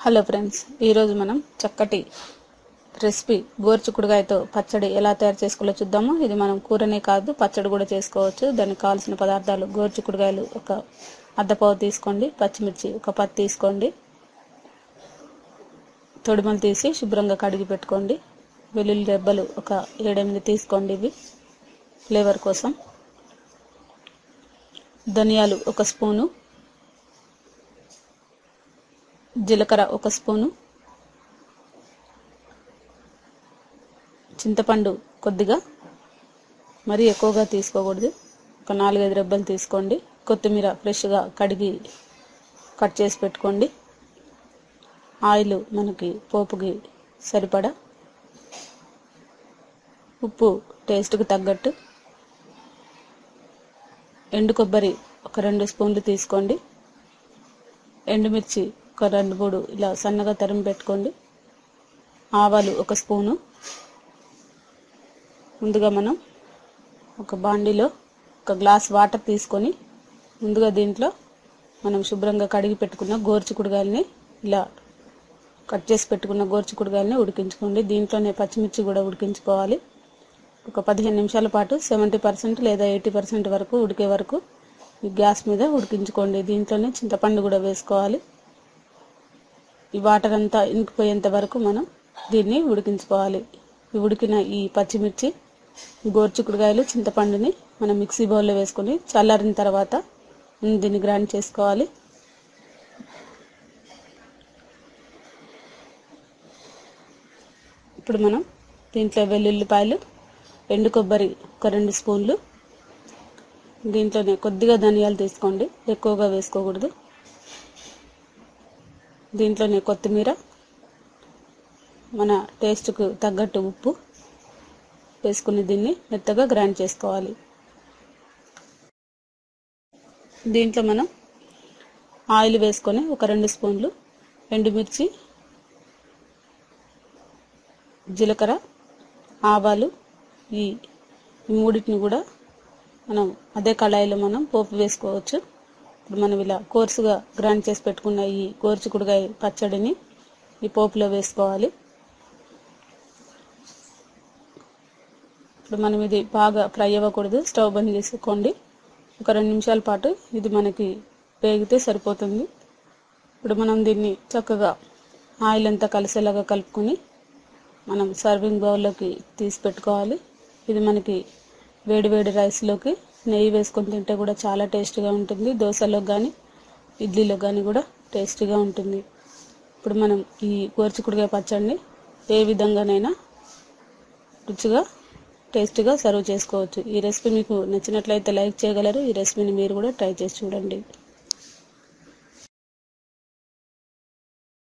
hello friends ఈరోజు మనం చక్కటి రెసిపీ గోరుచిక్కుడుగాయతో పచ్చడి ఎలా తయారు చేసుకోవాలో చూద్దాము ఇది మనం కూరనే కాదు పచ్చడి కూడా చేసుకోవచ్చు దానికి కావాల్సిన పదార్థాలు గోరుచిక్కుడుగాయలు ఒక అద్దపావు తీసుకోండి పచ్చిమిర్చి ఒక పత్తి తీసుకోండి తొడిమలు తీసి శుభ్రంగా కడిగి పెట్టుకోండి వెల్లుల్లి రెబ్బలు ఒక ఏడెనిమిది తీసుకోండి ఇవి ఫ్లేవర్ కోసం ధనియాలు ఒక స్పూను జీలకర్ర ఒక స్పూను చింతపండు కొద్దిగా మరీ ఎక్కువగా తీసుకోకూడదు ఒక నాలుగైదు రెబ్బలు తీసుకోండి కొత్తిమీర ఫ్రెష్గా కడిగి కట్ చేసి పెట్టుకోండి ఆయిల్ మనకి పోపుకి సరిపడా ఉప్పు టేస్ట్కి తగ్గట్టు ఎండు కొబ్బరి ఒక రెండు స్పూన్లు తీసుకోండి ఎండుమిర్చి ఒక రెండు మూడు ఇలా సన్నగా తరిమి పెట్టుకోండి ఆవాలు ఒక స్పూను ముందుగా మనం ఒక బాండీలో ఒక గ్లాస్ వాటర్ తీసుకొని ముందుగా దీంట్లో మనం శుభ్రంగా కడిగి పెట్టుకున్న గోరుచిక్కుడుగాయలని ఇలా కట్ చేసి పెట్టుకున్న గోరుచిక్కుడుగాయలని ఉడికించుకోండి దీంట్లోనే పచ్చిమిర్చి కూడా ఉడికించుకోవాలి ఒక పదిహేను నిమిషాల పాటు సెవెంటీ పర్సెంట్ లేదా ఎయిటీ పర్సెంట్ వరకు ఉడికే వరకు ఈ గ్యాస్ మీద ఉడికించుకోండి దీంట్లోనే చింతపండు కూడా వేసుకోవాలి ఈ వాటర్ అంతా ఇంకిపోయేంత వరకు మనం దీన్ని ఉడికించుకోవాలి ఈ ఉడికిన ఈ పచ్చిమిర్చి గోరుచిక్కుడుకాయలు చింతపండుని మనం మిక్సీ బౌల్లో వేసుకొని చల్లారిన తర్వాత దీన్ని గ్రైండ్ చేసుకోవాలి ఇప్పుడు మనం దీంట్లో వెల్లుల్లిపాయలు ఎండు కొబ్బరి ఒక రెండు స్పూన్లు దీంట్లోనే కొద్దిగా ధనియాలు తీసుకోండి ఎక్కువగా వేసుకోకూడదు దీంట్లోనే కొత్తిమీర మన టేస్ట్కు తగ్గట్టు ఉప్పు వేసుకుని దీన్ని మెత్తగా గ్రైండ్ చేసుకోవాలి దీంట్లో మనం ఆయిల్ వేసుకొని ఒక రెండు స్పూన్లు ఎండుమిర్చి జీలకర్ర ఆవాలు ఈ మూడింటిని కూడా మనం అదే కళాయిలో మనం పోపు వేసుకోవచ్చు ఇప్పుడు మనం ఇలా కోర్సుగా గ్రైండ్ చేసి పెట్టుకున్న ఈ గోరుచిక్కుడుగాయ పచ్చడిని ఈ పోపులో వేసుకోవాలి ఇప్పుడు మనం ఇది బాగా ఫ్రై అవ్వకూడదు స్టవ్ బంద్ చేసుకోండి ఒక రెండు నిమిషాల పాటు ఇది మనకి వేగితే సరిపోతుంది ఇప్పుడు మనం దీన్ని చక్కగా ఆయిల్ అంతా కలిసేలాగా కలుపుకొని మనం సర్వింగ్ బౌల్లోకి తీసి పెట్టుకోవాలి ఇది మనకి వేడి వేడి రైస్లోకి నెయ్యి వేసుకొని తింటే కూడా చాలా టేస్టీగా ఉంటుంది దోశలో కానీ ఇడ్లీలో కానీ కూడా టేస్టీగా ఉంటుంది ఇప్పుడు మనం ఈ గోరుచిక్కుడుకాయ పచ్చడిని ఏ విధంగానైనా రుచిగా టేస్టీగా సర్వ్ చేసుకోవచ్చు ఈ రెసిపీ మీకు నచ్చినట్లయితే లైక్ చేయగలరు ఈ రెసిపీని మీరు కూడా ట్రై చేసి చూడండి